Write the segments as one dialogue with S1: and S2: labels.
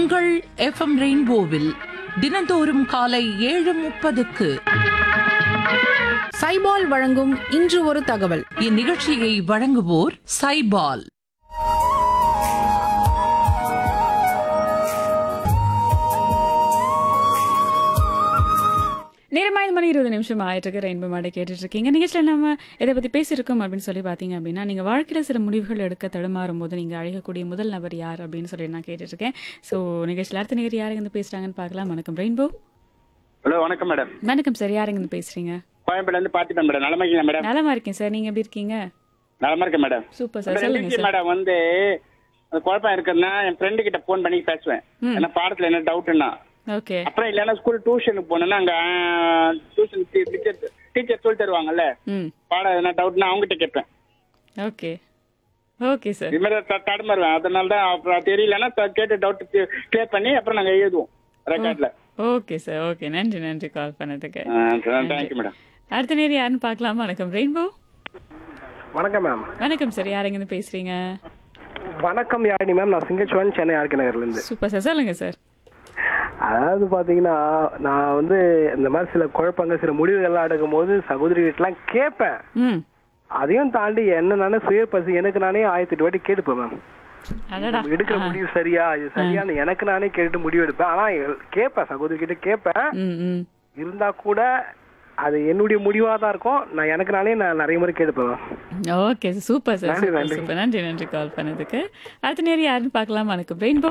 S1: உங்கள் எஃப்எம் ரெயின்போவில் தினந்தோறும் காலை ஏழு முப்பதுக்கு
S2: சைபால் வழங்கும் இன்று ஒரு தகவல்
S1: இந்நிகழ்ச்சியை வழங்குவோர் சைபால்
S3: நேரமா ஐந்து மணி இருபது நிமிஷம் ஆயிட்டு இருக்கு ரெயின்போ மாடை கேட்டுட்டு இருக்கீங்க நிகழ்ச்சியில் நம்ம எதை பத்தி பேசியிருக்கோம் அப்படின்னு சொல்லி பார்த்தீங்க அப்படின்னா நீங்க வாழ்க்கையில சில முடிவுகள் எடுக்க தடுமாறும் போது நீங்க அழைக்கக்கூடிய முதல் நபர் யார் அப்படின்னு சொல்லி நான் கேட்டுட்டு இருக்கேன் ஸோ நிகழ்ச்சியில் அடுத்த நேரம் யாருங்க இருந்து பேசுறாங்கன்னு பார்க்கலாம் வணக்கம் ரெயின்போ
S4: ஹலோ வணக்கம் மேடம்
S3: வணக்கம் சார் யாருங்க இருந்து பேசுறீங்க
S4: கோயம்பேடுல இருந்து பார்த்துட்டேன் மேடம் நலமா இருக்கீங்களா மேடம்
S3: நலமா இருக்கேன் சார் நீங்க எப்படி இருக்கீங்க
S4: நலமா இருக்கேன் மேடம்
S3: சூப்பர் சார் சொல்லுங்க
S4: ரெண்டு
S3: சார்
S4: மேடம் வந்து அது குழப்பம் இருக்குன்னா என் ஃப்ரெண்டு கிட்ட ஃபோன் பண்ணி பேசுவேன்
S3: ம்.
S4: ஏன்னா பாடத்துல என்ன டவுட்னா
S3: ஓகே
S4: அப்புறம் இல்லைன்னா ஸ்கூல் டியூஷனுக்கு போனேன்னா அங்க டியூஷன் டீச்சர் டீச்சர் சொல்லி தருவாங்கல்ல
S3: ம்
S4: பாடம் எதனா டவுட்னா அவங்ககிட்ட கேட்பேன்
S3: ஓகே ஓகே சார்
S4: இது மாதிரி த- தடுமாறுவேன் அதனால தான் அப்புறம் தெரியலன்னா த- கேட்டு டவுட் கிளியர் பண்ணி அப்புறம் நாங்க எழுதுவோம் ரெக்கார்ட்ல
S3: ஓகே சார் ஓகே நன்றி நன்றி கால் பண்ணதுக்கு
S4: தேங்க்யூ மேடம்
S3: அடுத்த நேரம் யாருன்னு பார்க்கலாம் வணக்கம் ரெயின்போ
S5: வணக்கம் மேம்
S3: வணக்கம் சார் யாருங்க இருந்து பேசுறீங்க
S5: வணக்கம் யாழினி மேம் நான் சிங்கச்சுவன் சென்னை ஆர்கே நகர்லேருந்து
S3: சூப்பர் சார் சொல்லுங்க சார்
S5: அதாவது பார்த்தீங்கன்னா நான் வந்து இந்த மாதிரி சில குழப்பங்கள் சில முடிவுகள்லாம் எடுக்கும் போது சகோதரி வீட்டெலாம் கேட்பேன்
S3: ம்
S5: அதையும் தாண்டி என்ன நானே சுய பசி எனக்கு நானே ஆயிரத்தி எட்டு வாட்டி கேட்டுப்பேன் மேம்
S3: அடடா
S5: எடுக்கிற
S3: ஆ.
S5: முடிவு சரியா இது சரியான்னு எனக்கு நானே கேட்டு முடிவு எடுப்பேன் ஆனா எ- கேட்பேன் சகோதரி கிட்ட கேட்பேன்
S3: ம் ம்
S5: இருந்தா கூட அது என்னுடைய முடிவா தான் இருக்கும் நான் எனக்கு நானே நான் நிறைய முறை கேட்டுப்பேன் மேம்
S3: ஓகே சூப்பர் சார்
S5: நன்றி,
S3: சூப்பர்
S5: நன்றி.
S3: சூப்பர் நன்றி நன்றி கால் பண்ணதுக்கு அடுத்த நேரம் யாருன்னு பார்க்கலாம் வணக்கம் ரெயின்போ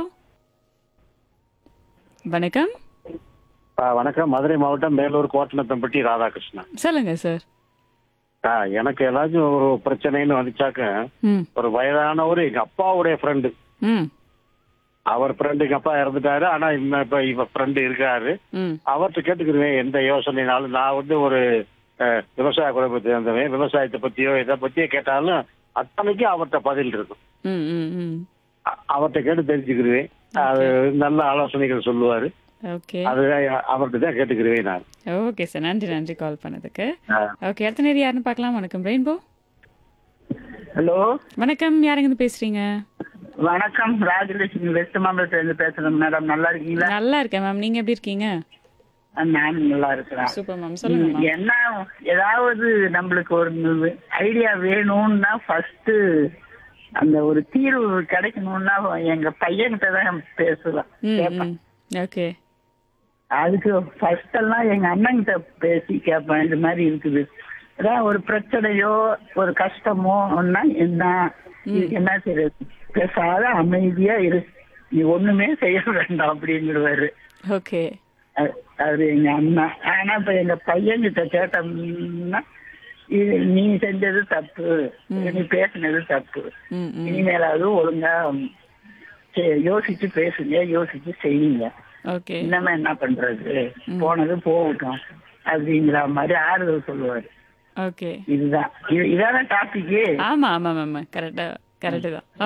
S3: வணக்கம்
S6: ஆ, வணக்கம் மதுரை மாவட்டம் மேலூர் கோட்டனத்தம்பட்டி ராதாகிருஷ்ணன்
S3: சொல்லுங்க சார்
S6: ஆ, எனக்கு ஏதாச்சும் ஒரு பிரச்சனைன்னு வந்துச்சாக்க
S3: ம்
S6: ஒரு வயதானவர் எங்க அப்பாவுடைய ஃப்ரெண்டு
S3: ம்
S6: அவர் ஃப்ரெண்டு எங்க அப்பா இறந்துட்டாரு ஆனா இன்னும் இப்ப இவ ஃப்ரெண்டு இருக்காரு
S3: ம்
S6: அவர்கிட்ட கேட்டுக்கிருவேன் எந்த யோசனைனாலும் நான் வந்து ஒரு அஹ், விவசாய குடும்பத்தை சேர்ந்தவன் விவசாயத்தை பத்தியோ எதை பத்தியோ கேட்டாலும் அத்தனைக்கும் அவர்கிட்ட பதில் இருக்கும்
S3: ம் ம் ம்
S6: அ- அவர்கிட்ட கேட்டு தெரிஞ்சுக்கிருவேன் அது நல்ல ஆலோசனைகள் சொல்லுவாரு
S3: ஓகே
S6: அது அவர்கிட்ட தான் கேட்டுக்கிருவேன் நான்
S3: ஓகே சார் நன்றி நன்றி கால் பண்ணதுக்கு
S6: ஆ.
S3: ஓகே அடுத்த நேரம் யாருன்னு பார்க்கலாம் வணக்கம் ரெயின்போ
S7: ஹலோ
S3: வணக்கம் யாருங்க இருந்து பேசுறீங்க
S7: வணக்கம் ராஜலட்சுமி வெஸ்ட் மாம்பலத்துல இருந்து பேசுறேன் மேடம் நல்லா இருக்கீங்களா
S3: நல்லா இருக்கேன் மேம் நீங்க எப்படி இருக்கீங்க
S7: நான் நல்லா இருக்கிறேன்
S3: சூப்பர் மேம் சொல்லுங்க மேம்
S7: என்ன ஏதாவது நம்மளுக்கு ஒரு ஐடியா வேணும்னா ஃபர்ஸ்ட் அந்த ஒரு தீர்வு கிடைக்கணும்னா எங்க பையன்கிட்ட தான் பேசுவேன்
S3: ம்
S7: கேட்பேன்
S3: ம் ஓகே
S7: அதுக்கு ஃபர்ஸ்ட் எல்லாம் எங்க அண்ணன்கிட்ட பேசி கேட்பேன் இந்த மாதிரி இருக்குது அதான் ஒரு பிரச்சனையோ ஒரு கஷ்டமோ ஒன்னா என்ன இதுக்கு என்ன செய்யறது பேசாத அமைதியா இரு நீ ஒண்ணுமே செய்ய வேண்டாம் அப்படிங்கிறவாரு
S3: ஓகே
S7: அ- அவரு எங்க அண்ணா ஆனா இப்ப எங்க பையன்கிட்ட கேட்டோம்னா இது நீ செஞ்சது தப்பு நீ பேசினது தப்பு
S3: ம் ம்
S7: இனிமேலாவது ஒழுங்கா சே- யோசிச்சு பேசுங்க யோசிச்சு செய்யுங்க
S3: ஓகே
S7: இனிமே என்ன பண்றது போனது போகட்டும் அப்படிங்கிற மாதிரி ஆறுதல் சொல்லுவாரு
S3: ஓகே
S7: இதுதான் இது- இதான டாபிக்
S3: ஆமா ஆமா ஆமா கரெக்டா கரெக்டு தான்